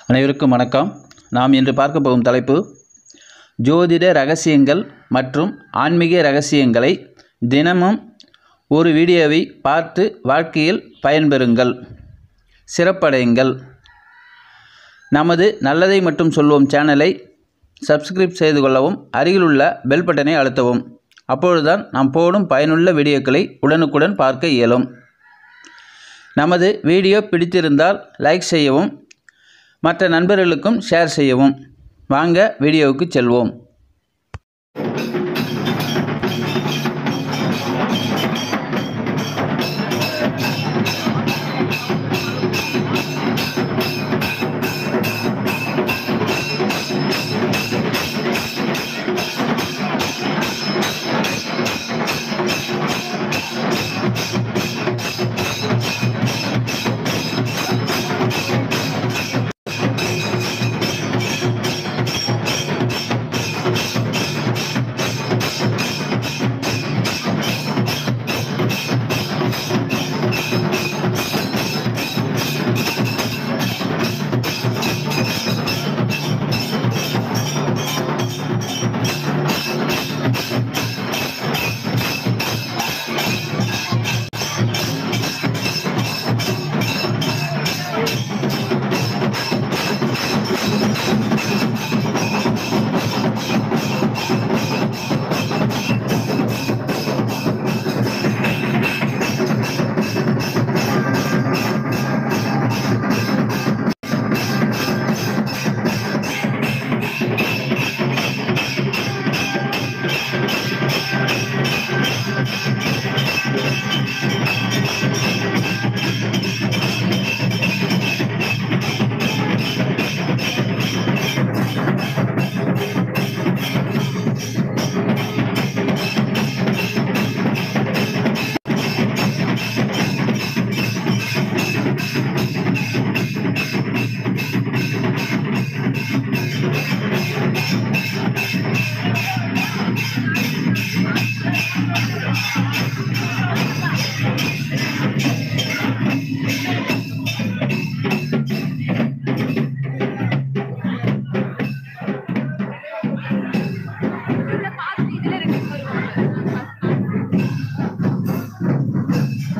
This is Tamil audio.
அனைவருக்கும் வணக்கம் நாம் இன்று பார்க்க போகும் தலைப்பு ஜோதிட ரகசியங்கள் மற்றும் ஆன்மீக ரகசியங்களை தினமும் ஒரு வீடியோவை பார்த்து வாழ்க்கையில் பயன்பெறுங்கள் சிறப்படையுங்கள் நமது நல்லதை மட்டும் சொல்வோம் சேனலை சப்ஸ்கிரைப் செய்து கொள்ளவும் அருகிலுள்ள பெல் பட்டனை அழுத்தவும் அப்பொழுதுதான் நாம் போடும் பயனுள்ள வீடியோக்களை உடனுக்குடன் பார்க்க இயலும் நமது வீடியோ பிடித்திருந்தால் லைக் செய்யவும் மற்ற நண்பர்களுக்கும் ஷேர் செய்யவும் வாங்க வீடியோவுக்கு செல்வோம்